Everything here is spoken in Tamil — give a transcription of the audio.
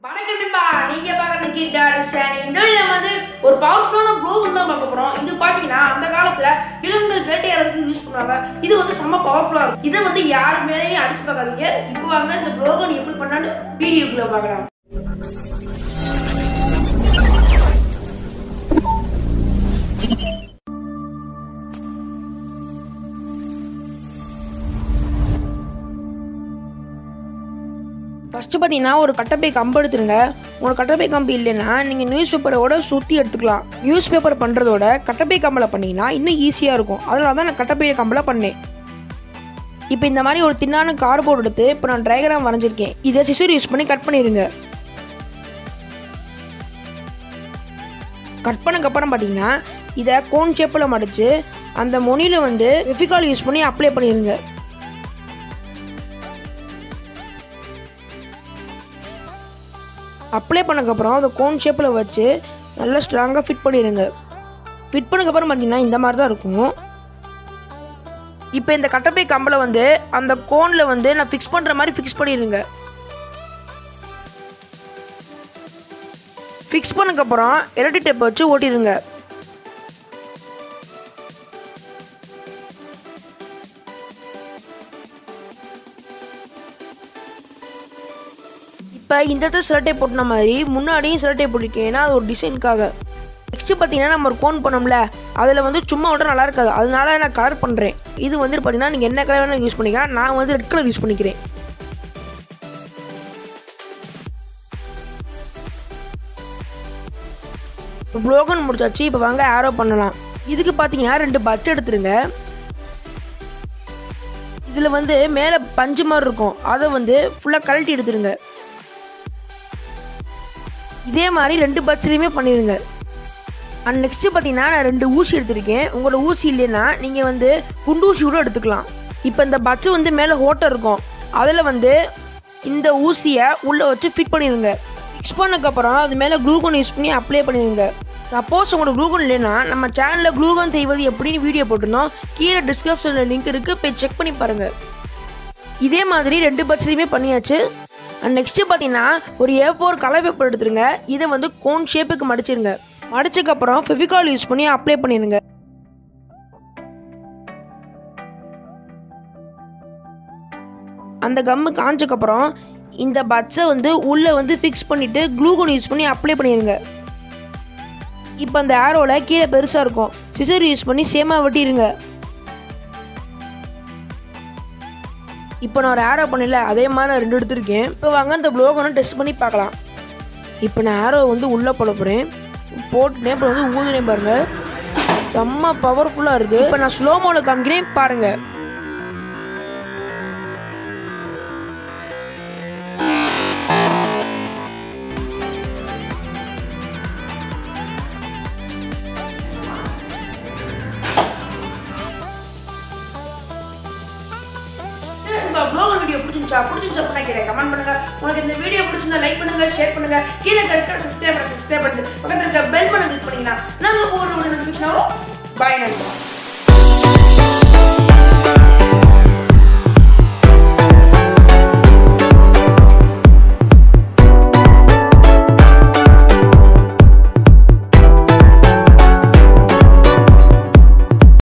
வணக்கம் நண்பா நீங்க பார்க்கறது கிட்டார் சேனல் இந்த வீடியோ வந்து ஒரு பவர்ஃபுல்லான ப்ளோக் தான் பார்க்க போறோம் இது பாத்தீங்கன்னா அந்த காலத்துல விலங்குகள் வேட்டையாடுறதுக்கு யூஸ் பண்ணுவாங்க இது வந்து செம்ம பவர்ஃபுல்லா இருக்கும் இதை வந்து யாரு மேலேயும் அடிச்சு பார்க்காதீங்க இப்போ வாங்க இந்த ப்ளோக நீ எப்படி பண்ணான்னு வீடியோக்குள்ள பார்க்கலாம் ஃபஸ்ட்டு பார்த்தீங்கன்னா ஒரு கட்டப்பை கம்பு எடுத்துருங்க உங்களுக்கு கட்டப்பை கம்பு இல்லைன்னா நீங்கள் நியூஸ் பேப்பரோட சுற்றி எடுத்துக்கலாம் நியூஸ் பேப்பர் பண்ணுறதோட கட்டப்பை கம்பில் பண்ணிங்கன்னா இன்னும் ஈஸியாக இருக்கும் அதனால தான் நான் கட்டப்பை கம்பில் பண்ணேன் இப்போ இந்த மாதிரி ஒரு தின்னான கார்போர்ட் எடுத்து இப்போ நான் டயக்ராம் வரைஞ்சிருக்கேன் இதை சிசர் யூஸ் பண்ணி கட் பண்ணிடுங்க கட் பண்ணக்கப்புறம் பார்த்தீங்கன்னா இதை கோன் ஷேப்பில் மடித்து அந்த மொனியில் வந்து வெஃபிகால் யூஸ் பண்ணி அப்ளை பண்ணிடுங்க அப்ளை பண்ணக்கப்புறம் அதை கோன் ஷேப்பில் வச்சு நல்லா ஸ்ட்ராங்காக ஃபிட் பண்ணிடுங்க ஃபிட் பண்ணக்கப்புறம் பார்த்தீங்கன்னா இந்த மாதிரி தான் இருக்கும் இப்போ இந்த கட்டப்பை கம்பளை வந்து அந்த கோனில் வந்து நான் ஃபிக்ஸ் பண்ணுற மாதிரி ஃபிக்ஸ் பண்ணிடுங்க ஃபிக்ஸ் பண்ணக்கப்புறம் எலக்ட்ரிக் டேப் வச்சு ஓட்டிடுங்க இப்போ இந்த இடத்துல சிலட்டை போட்டின மாதிரி முன்னாடியும் சிலட்டை போட்டிருக்கேன் ஏன்னா அது ஒரு டிசைனுக்காக நெக்ஸ்ட்டு பார்த்தீங்கன்னா நம்ம ஒரு கோன் பண்ணோம்ல அதில் வந்து சும்மா விட நல்லா இருக்காது அதனால நான் கலர் பண்ணுறேன் இது வந்து பார்த்தீங்கன்னா நீங்கள் என்ன கலர் வேணாலும் யூஸ் பண்ணிக்கலாம் நான் வந்து ரெட் கலர் யூஸ் பண்ணிக்கிறேன் ப்ளோகன் முடிச்சாச்சு இப்போ வாங்க ஆரோ பண்ணலாம் இதுக்கு பார்த்தீங்கன்னா ரெண்டு பட்ஸ் எடுத்துருங்க இதில் வந்து மேலே பஞ்சு மாதிரி இருக்கும் அதை வந்து ஃபுல்லாக கழட்டி எடுத்துருங்க இதே மாதிரி ரெண்டு பட்ஸ்லையுமே பண்ணிடுங்க அண்ட் நெக்ஸ்ட்டு பார்த்தீங்கன்னா நான் ரெண்டு ஊசி எடுத்திருக்கேன் உங்களோட ஊசி இல்லைன்னா நீங்கள் வந்து குண்டு ஊசி கூட எடுத்துக்கலாம் இப்போ இந்த பட்ஸு வந்து மேலே ஓட்டை இருக்கும் அதில் வந்து இந்த ஊசியை உள்ளே வச்சு ஃபிட் பண்ணிடுங்க ஃபிக்ஸ் பண்ணக்கப்புறம் அது மேலே க்ளூகன் யூஸ் பண்ணி அப்ளை பண்ணிடுங்க சப்போஸ் உங்களோட க்ளூகன் இல்லைன்னா நம்ம சேனலில் க்ளூகன் செய்வது எப்படின்னு வீடியோ போட்டிருந்தோம் கீழே டிஸ்கிரிப்ஷனில் லிங்க் இருக்குது போய் செக் பண்ணி பாருங்கள் இதே மாதிரி ரெண்டு பட்ஸ்லையுமே பண்ணியாச்சு அண்ட் நெக்ஸ்ட்டு பார்த்தீங்கன்னா ஒரு ஏ ஃபோர் கலர் பேப்பர் எடுத்துருங்க இதை வந்து கோன் ஷேப்புக்கு மடிச்சிருங்க மடிச்சக்கப்புறம் ஃபெவிகால் யூஸ் பண்ணி அப்ளை பண்ணிடுங்க அந்த கம்மு காஞ்சக்கப்புறம் இந்த பட்ஸை வந்து உள்ளே வந்து ஃபிக்ஸ் பண்ணிவிட்டு க்ளூகோன் யூஸ் பண்ணி அப்ளை பண்ணிடுங்க இப்போ அந்த ஏரோவில் கீழே பெருசாக இருக்கும் சிசர் யூஸ் பண்ணி சேமாக வெட்டிடுங்க இப்போ நான் ஒரு ஆரோ பண்ணல அதே மாதிரி நான் ரெண்டு எடுத்திருக்கேன் இப்போ வாங்க இந்த ப்ளோகனும் டெஸ்ட் பண்ணி பார்க்கலாம் இப்போ நான் ஆரோ வந்து உள்ளே போட போகிறேன் போட்டுனேன் இப்போ வந்து ஊதுனேன் பாருங்க செம்ம பவர்ஃபுல்லாக இருக்குது இப்போ நான் ஸ்லோ மோவில் காமிக்கிறேன் பாருங்க இந்த ப்ளாக் வீடியோ பிடிச்சிருந்துச்சா பிடிச்சிருந்தா பண்ணிக்கிறேன் கமெண்ட் பண்ணுங்க உங்களுக்கு இந்த வீடியோ பிடிச்சிருந்தா லைக் பண்ணுங்க ஷேர் பண்ணுங்க கீழே இருக்க சப்ஸ்கிரைப் பண்ணுங்க சப்ஸ்கிரைப் பண்ணுங்க பக்கத்துல இருக்க பெல் பண்ண கிளிக் பண்ணீங்கன்னா நாங்க ஒரு நோட்டிஃபிகேஷன் வரும் பாய் நண்பா